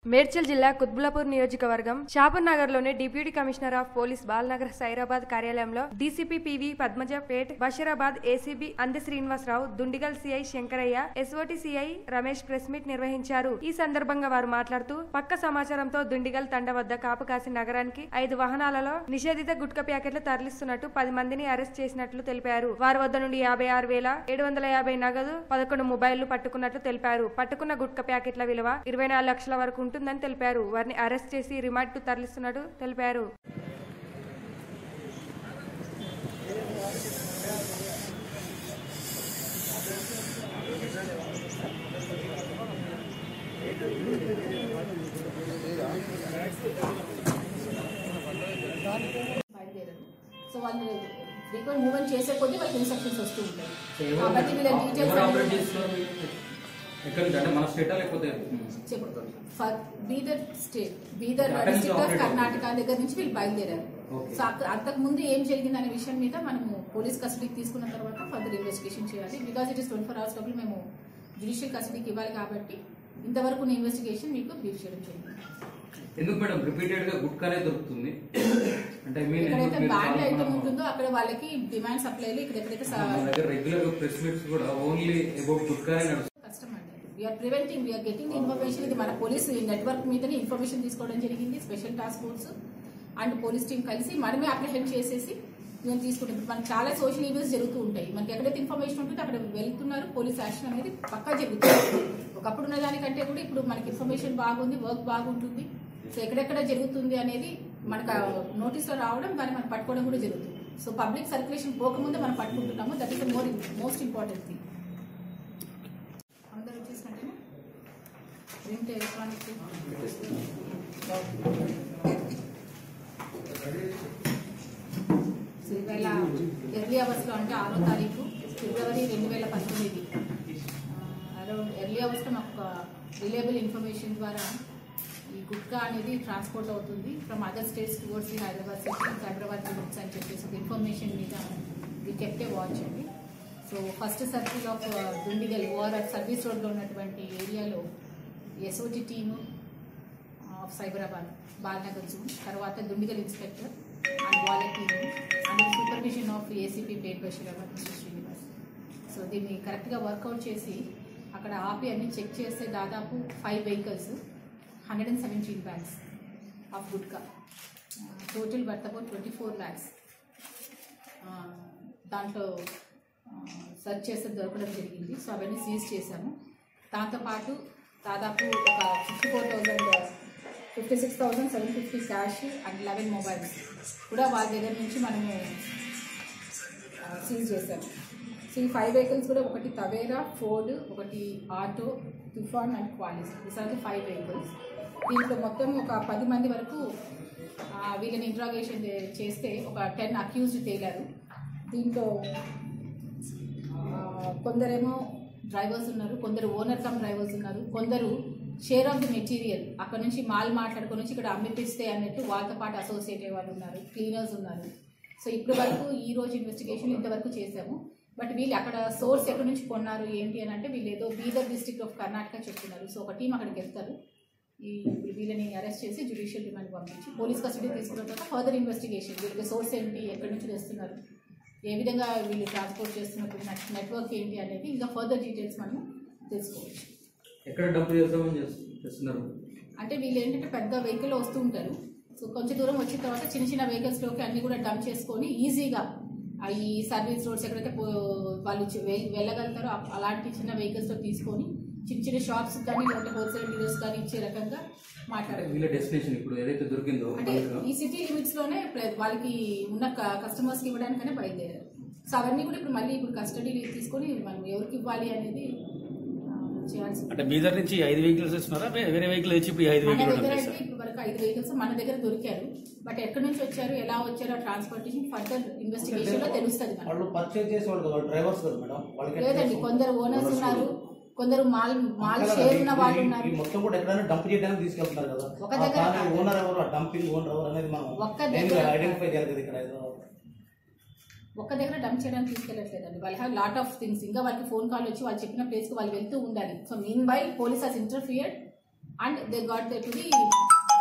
మేడ్చల్ జిల్లా కుత్బులాపూర్ నియోజకవర్గం షాపూర్ నగర్ లోని deputy commissioner of police Balnagar సైరాబాద్ కార్యాలయంలో డీసీపీ పివి పద్మజపేట్ బషీరాబాద్ ఏసీబీ అంద Srinivasarao Dundigal CI Shankaraiah SOT CI Ramesh press meet నిర్వహించారు ఈ సందర్భంగా వారు మాట్లాడుతూ పక్క సమాచారంతో దుండిగల్ తండ వద్ద కాపు కాసి నగరానికి ఐదు వాహనాలలో నిషేధిత గుట్కా ప్యాకెట్లు తరలిస్తున్నట్టు పది మందిని అరెస్ట్ చేసినట్లు తెలిపారు వారి వద్ద నుండి యాభై ఆరు వేల ఏడు వందల యాభై నగదు పదకొండు మొబైళ్లు పట్టుకున్నట్లు తెలిపారు పట్టుకున్న గుట్కా ప్యాకెట్ల విలువ ఇరవై నాలుగు లక్షల వరకు ఉంటుందని తెలిపారు వారిని అరెస్ట్ చేసి రిమాండ్ కు తరలిస్తున్నట్టు తెలిపారు బయలుదేరారు సో వాళ్ళు ఫ్రీక్వెంట్ మూవ్మెంట్ చేసే కొద్దీ వాళ్ళకి ఇన్స్ట్రక్షన్స్ వస్తూ ఉంటాయి కాబట్టి వీళ్ళ ఎవరు ఆపరేట్ డీటెయిల్స్ చేస్తున్నారు ఎక్కడి నుంచి అంటే మన స్టేటా లేకపోతే ఫర్ బీదర్ స్టేట్ బీదర్ అక్కడి నుంచి డిస్ట్రిక్ట్ ఆఫ్ operate కర్ణాటక దగ్గర నుంచి వీళ్ళు బయలుదేరారు Okay. సో అక్క- అంతకు ముందు ఏం జరిగింది అనే విషయం మీద మనము పోలీస్ కస్టడీకి తీసుకున్న తర్వాత ఫర్దర్ ఇన్వెస్టిగేషన్ చేయాలి because it is twenty four hours లోపల మేము జ్యుడిషియల్ కస్టడీకి ఇవ్వాలి కాబట్టి ఇంతవరకు ఉన్న ఇన్వెస్టిగేషన్ మీకు బ్రీఫ్ చేయడం జరిగింది ఎందుకు మేడం రిపీటెడ్ గా గుట్కానే దొరుకుతుంది అంటే మీన్ ఎక్కడైతే ఎందుకు బ్యాండ్ మీరు ఐటమ్ చాలా- ఉంటుందో అక్కడ వాళ్ళకి డిమాండ్ సప్లైలు ఇక్కడ ఎక్కడైతే స- మన దగ్గర రెగ్యులర్ గా ప్రెస్ మీట్స్ కూడా ఓన్లీ అబౌట్ గుట్కానే నడుస్తుంది కష్టం అండి we're preventing we're getting the information ఇది మన పోలీస్ నెట్వర్క్ మీదనే ఇన్ఫర్మేషన్ తీసుకోవడం జరిగింది special task force and police team కలిసి మనమే అప్రిహెండ్ చేసేసి మేము తీసుకుంటాం ఇప్పుడు మనకి చాలా సోషల్ ఈవెంట్స్ జరుగుతూ ఉంటాయి మనకి ఎక్కడైతే ఇన్ఫర్మేషన్ ఉంటుందో అక్కడ వెళ్తున్నారు పోలీస్ యాక్షన్ అనేది పక్కా జరుగుతుంది ఒకప్పుడు ఉన్న దానికంటే కూడా ఇప్పుడు మనకి ఇన్ఫర్మేషన్ బాగుంది వర్క్ బాగుంటుంది సో ఎక్కడెక్కడ జరుగుతుంది అనేది మనకు నోటీస్ లో రావడం దాన్ని మనం పట్టుకోవడం కూడా జరుగుతుంది సో పబ్లిక్ సర్క్యులేషన్ పోకముందే మనం పట్టుకుంటున్నాము that is the more most important thing అందరూ వచ్చేసినట్టేనా ప్రింట్ ఎలక్ట్రానిక్ సో ఇవాళ ఎర్లీ అవర్స్లో అంటే ఆరో తారీఖు ఫిబ్రవరి రెండు వేల పంతొమ్మిది అరౌండ్ ఎర్లీ అవర్స్లో మాకు ఒక రిలయబుల్ ఇన్ఫర్మేషన్ ద్వారా ఈ గుట్కా అనేది ట్రాన్స్పోర్ట్ అవుతుంది from other states towards the Hyderabad city Hyderabad goods అని చెప్పేసి ఒక ఇన్ఫర్మేషన్ మీద వి కెప్టే వాచ్ అండి so first circle of Dundigal ORR service రోడ్లో ఉన్నటువంటి ఏరియాలో SOT team of Cyberabad Balanagar zone తర్వాత దుండిగల్ ఇన్స్పెక్టర్ అండ్ వాళ్ళ team and supervision of ACP Pet Basheerabad mister Srinivas so దీన్ని కరెక్ట్గా వర్కౌట్ చేసి అక్కడ ఆపి అన్ని చెక్ చేస్తే దాదాపు five vehicles hundred and seventeen bags of gutka total worth about twenty four lakhs దాంట్లో సెర్చ్ చేస్తే దొరకడం జరిగింది సో అవన్నీ సీజ్ చేశాము దాంతోపాటు దాదాపు ఒక fifty four thousand fifty six thousand seven fifty cash and eleven mobiles కూడా వాళ్ళ దగ్గర నుంచి మనము సీజ్ చేశాము సో ఈ ఫైవ్ వెహికల్స్ కూడా ఒకటి తవేరా ఫోర్డ్ ఒకటి auto Toofan and Qualis this are the five vehicles దీంట్లో మొత్తం ఒక పది మంది వరకు ఆ, వీళ్ళని ఇంట్రాగేషన్ చేస్తే ఒక టెన్ అక్యూజ్డ్ తేలారు దీంట్లో ఆ, కొందరేమో డ్రైవర్స్ ఉన్నారు కొందరు ఓనర్ కమ్ డ్రైవర్స్ ఉన్నారు కొందరు షేర్ ఆఫ్ ది మెటీరియల్ అక్కడ నుంచి మాల్ మాట్లాడుకొని వచ్చి ఇక్కడ అమ్మిపిస్తే అన్నట్టు వాళ్ళతో పాటు అసోసియేట్ అయ్యే వాళ్ళు ఉన్నారు క్లీనర్స్ ఉన్నారు సో ఇప్పటి వరకు ఈ రోజు ఇన్వెస్టిగేషన్ ఇంతవరకు చేశాము బట్ వీళ్ళు అక్కడ సోర్స్ ఎక్కడి నుంచి కొన్నారు ఏంటి అని అంటే వీళ్ళు ఏదో బీదర్ డిస్ట్రిక్ట్ ఆఫ్ కర్ణాటక చెప్తున్నారు సో ఒక టీం అక్కడికి వెళ్తారు ఈ వీళ్ళని అరెస్ట్ చేసి జ్యుడిషియల్ రిమాండ్ పంపించి పోలీస్ కస్టడీ తీసుకున్న తర్వాత ఫర్దర్ ఇన్వెస్టిగేషన్ వీళ్ళకి సోర్స్ ఏంటి ఎక్కడి నుంచి తెస్తున్నారు ఏ విధంగా వీళ్ళు ట్రాన్స్పోర్ట్ చేస్తున్నప్పుడు నెట్ నెట్వర్క్ ఏంటి అనేది ఇంకా ఫర్దర్ డీటెయిల్స్ మనం తెలుసుకోవచ్చు ఎక్కడ డంప్ చేద్దామని చేస్తు- చేస్తున్నారు అంటే వీళ్ళు ఏంటంటే పెద్ద వెహికల్ వస్తూ ఉంటారు సో కొంచెం దూరం వచ్చిన తర్వాత చిన్న చిన్న వెహికల్స్లోకి అన్ని కూడా డంప్ చేసుకొని ఈజీగా ఆ ఈ సర్వీస్ రోడ్స్ ఎక్కడైతే పో- వాళ్ళు చి- వె- వెళ్ళగలుగుతారో ఆ- అలాంటి చిన్న వెహికల్స్తో తీసుకొని చిన్న చిన్న షాప్స్ కానీ లేకపోతే హోల్సేల్ డీలర్స్ కానీ ఇచ్చే రకంగా అంటే మాట్లాడారు వీళ్ళ డెస్టినేషన్ ఇప్పుడు ఏదైతే దొరికిందో అంటే బల్క్గా, ఈ సిటీ లిమిట్స్ లోనే ప్ర- వాళ్ళకి ఉన్న కస్టమర్స్ కి ఇవ్వడానికనే బయలుదేరారు సో అవన్నీ కూడా ఇప్పుడు మళ్ళీ ఇప్పుడు కస్టడీ తీసుకొని మనం ఎవరికి ఇవ్వాలి అనేది ఆ, చేయాల్సి అంటే బీదర్ నుంచి ఐదు వెహికల్స్ ఇస్తున్నారా వే- వేరే వెహికల్ వచ్చి ఇప్పుడు ఈ ఐదు మన వెహికల్ దగ్గర ఉంటాయి అయితే సార్ ఇప్పుడు వరకు ఐదు వెహికల్స్ మన దగ్గర దొరికారు బట్ ఎక్కడి నుంచి వచ్చారు ఎలా వచ్చారు ఆ ట్రాన్స్పోర్టేషన్ ఫర్దర్ ఇన్వెస్టిగేషన్ లో తెలుస్తుంది మనకి. వాళ్ళు పర్చేజ్ చేసే వాళ్ళు కదా, డ్రైవర్స్ కదా మేడం వాళ్ళకి ఎట్లా లేదండి తెలుసు? కొందరు ఓనర్స్ ఉన్నారు కొందరు మాల్ మాల్ కదా, షేర్ ఈ- ఉన్న వాళ్ళు ఈ- ఉన్నారు ఈ మొత్తం కూడా ఎక్కడైనా డంప్ చేయడానికి తీసుకెళ్తున్నారు కదా ఒక దగ్గర ఆ కాదు. ఓనర్ ఎవరు ఆ డంపింగ్ ఓనర్ ఎవరు అనేది మనం ఒక్క దగ్గర కాదు. ఐడెంటిఫై చేయాలి కదా ఇక్కడ హైదరాబాద్ ఒక్క దగ్గర డంప్ చేయడానికి తీసుకెళ్ళట్లేదండి వాళ్ళు హ్యావ్ లాట్ ఆఫ్ థింగ్స్ ఇంకా వాళ్ళకి ఫోన్ కాల్ వచ్చి వాళ్ళు చెప్పిన ప్లేస్కి వాళ్ళు వెళ్తూ ఉండాలి so mean by police has interfered and they got the, to the